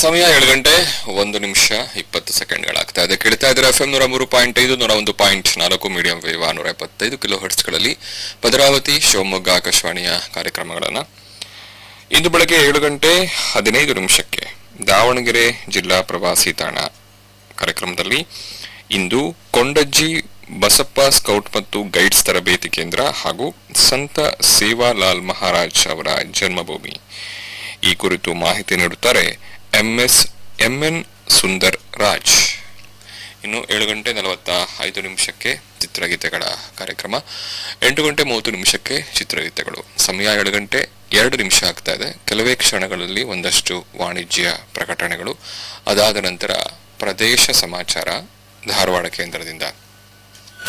ಸಮಯ ಏಳು ಗಂಟೆ ಒಂದು ನಿಮಿಷ ಇಪ್ಪತ್ತು ಸೆಕೆಂಡ್ಗಳಾಗ್ತಾ ಇದೆ ಕೇಳ್ತಾ ಇದ್ರೆ ಎಫ್ ಎಂ ನೂರ ಮೂರು ಪಾಯಿಂಟ್ ಐದು ನೂರ ಒಂದು ಪಾಯಿಂಟ್ ನಾಲ್ಕು ಮೀಡಿಯಂ ವೇವ್ ನೂರ ಎಪ್ಪತ್ತೈದು ಕಿಲೋ ಹರ್ಟ್ಸ್ಗಳಲ್ಲಿ ಭದ್ರಾವತಿ ಶಿವಮೊಗ್ಗ ಆಕಾಶವಾಣಿಯ ಕಾರ್ಯಕ್ರಮಗಳನ್ನ ಇಂದು ಬೆಳಗ್ಗೆ ಏಳು ಗಂಟೆ ಹದಿನೈದು ನಿಮಿಷಕ್ಕೆ ದಾವಣಗೆರೆ ಜಿಲ್ಲಾ ಪ್ರವಾಸಿ ತಾಣ ಕಾರ್ಯಕ್ರಮದಲ್ಲಿ ಇಂದು ಕೊಂಡಜ್ಜಿ ಬಸಪ್ಪ ಸ್ಕೌಟ್ ಮತ್ತು ಗೈಡ್ಸ್ ತರಬೇತಿ ಕೇಂದ್ರ ಹಾಗೂ ಸಂತ ಸೇವಾಲಾಲ್ ಮಹಾರಾಜ್ ಅವರ ಜನ್ಮಭೂಮಿ ಈ ಕುರಿತು ಮಾಹಿತಿ ನೀಡುತ್ತಾರೆ ಎಂಎಸ್ ಎಂಎನ್ ಸುಂದರ್ ರಾಜ್ ಇನ್ನು ಏಳು ಗಂಟೆ ನಲವತ್ತ ಐದು ನಿಮಿಷಕ್ಕೆ ಚಿತ್ರಗೀತೆಗಳ ಕಾರ್ಯಕ್ರಮ ಎಂಟು ಗಂಟೆ ಮೂವತ್ತು ನಿಮಿಷಕ್ಕೆ ಚಿತ್ರಗೀತೆಗಳು ಸಮಯ ಏಳು ಗಂಟೆ ಎರಡು ನಿಮಿಷ ಆಗ್ತಾ ಇದೆ ಕೆಲವೇ ಕ್ಷಣಗಳಲ್ಲಿ ಒಂದಷ್ಟು ವಾಣಿಜ್ಯ ಪ್ರಕಟಣೆಗಳು ಅದಾದ ನಂತರ ಪ್ರದೇಶ ಸಮಾಚಾರ ಧಾರವಾಡ ಕೇಂದ್ರದಿಂದ